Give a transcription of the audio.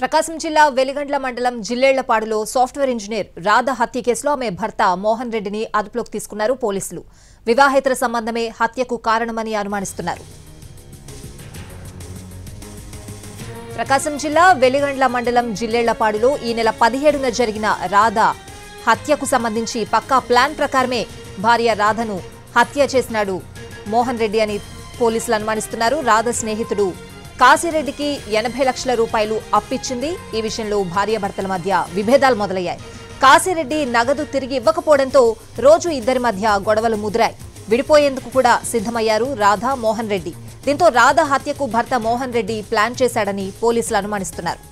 ప్రకాశం జిల్లా వెలిగండ్ల మండలం జిల్లేళ్లపాడులో software engineer Radha హత్య కేసులో ఆమె భర్త మోహన్ రెడ్డిని అదుపులోకి తీసుకున్నారు పోలీసులు వివాహేతర సంబంధమే హత్యకు కారణమని అనుమానిస్తున్నారు ప్రకాశం జిల్లా వెలిగండ్ల మండలం జిల్లేళ్లపాడులో ఈ నెల పదిహేడున జరిగిన రాధ హత్యకు సంబంధించి పక్కా ప్లాన్ ప్రకారమే భార్య రాధను హత్య చేసినాడు మోహన్ రెడ్డి అని పోలీసులు అనుమానిస్తున్నారు రాధ స్నేహితుడు కాశీరెడ్డికి ఎనభై లక్షల రూపాయలు అప్పిచ్చింది ఈ విషయంలో భార్యాభర్తల మధ్య విభేదాలు మొదలయ్యాయి కాశీరెడ్డి నగదు తిరిగి ఇవ్వకపోవడంతో రోజు ఇద్దరి మధ్య గొడవలు ముదిరాయి విడిపోయేందుకు కూడా సిద్ధమయ్యారు రాధ మోహన్ రెడ్డి దీంతో రాధ హత్యకు భర్త మోహన్ రెడ్డి ప్లాన్ చేశాడని పోలీసులు అనుమానిస్తున్నారు